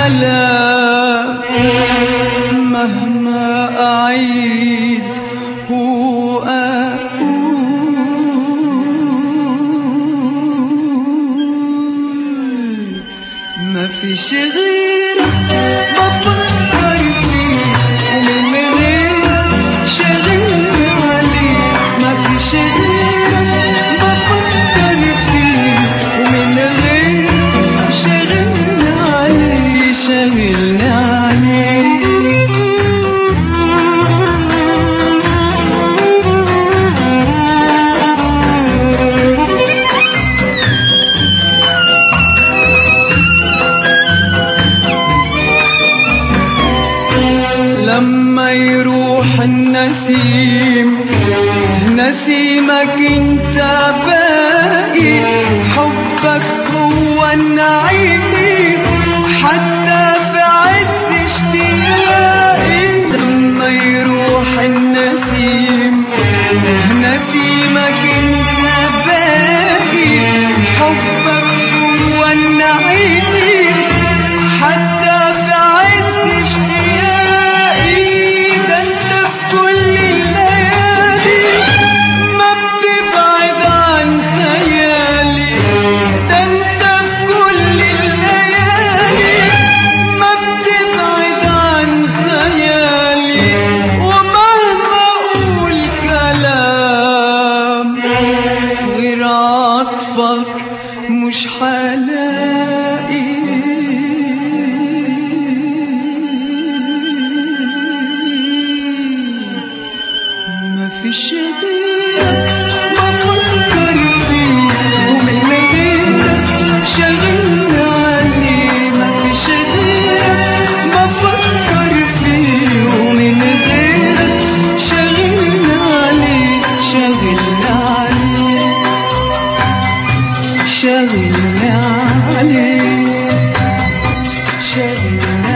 كلام مهما أعيد وأقول ما فيش غير بفكر فيه ومن غير شغل عليه ما فيش غير بفكر فيه ومن غير شغل عليه شغلني عليه لما يروح النسيم نسيمك انت باقي حبك هو النعيم حتى في عز اشتياقي لما يروح النسيم نسيمك انت باقي حبك هو النعيم حتى في عز اشتياقي ده انت في كل الليالي ما بتبعد عن خيالي ده انت في كل الليالي ما بتبعد عن خيالي ومهما اقول كلام غير عطفك مش حلاقي ما فيش غيرك بفكر فيه ومن غيرك شغل عليه ما فيش غيرك بفكر فيه ومن غيرك شغل عليه شغل عليه شغل عليه شغل